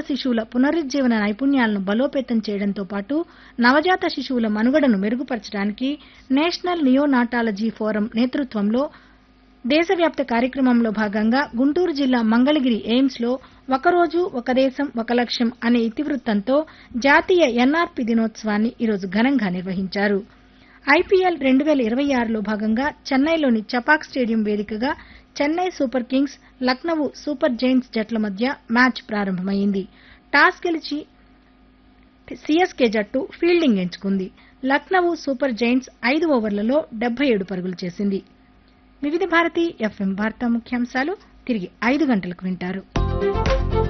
శిశువుల పునరుజ్జీవన నైపుణ్యాలను బలోపేతం చేయడంతో పాటు నవజాత శిశువుల మనుగడను మెరుగుపరచడానికి నేషనల్ నియోనాటాలజీ ఫోరం నేతృత్వంలో దేశవ్యాప్త కార్యక్రమంలో భాగంగా గుంటూరు జిల్లా మంగళగిరి ఎయిమ్స్లో ఒకరోజు ఒక దేశం ఒక లక్ష్యం అనే ఇతివృత్తంతో జాతీయ ఎన్ఆర్పి దినోత్సవాన్ని ఈరోజు ఘనంగా నిర్వహించారు ఐపీఎల్ రెండు వేల ఇరవై ఆరులో భాగంగా చెన్నైలోని చపాక్ స్టేడియం వేదికగా Chennai super kings Lucknow super giants జట్ల మధ్య మ్యాచ్ ప్రారంభమైంది టాస్ గెలిచి సీఎస్కే జట్టు ఫీల్డింగ్ ఎంచుకుంది లక్నవూ సూపర్ జైంట్స్ ఐదు ఓవర్లలో డెబ్బై ఏడు పరుగులు చేసింది వివిధ భారతి ఎఫ్ఎం వార్తా ముఖ్యాంశాలు తిరిగి ఐదు గంటలకు వింటారు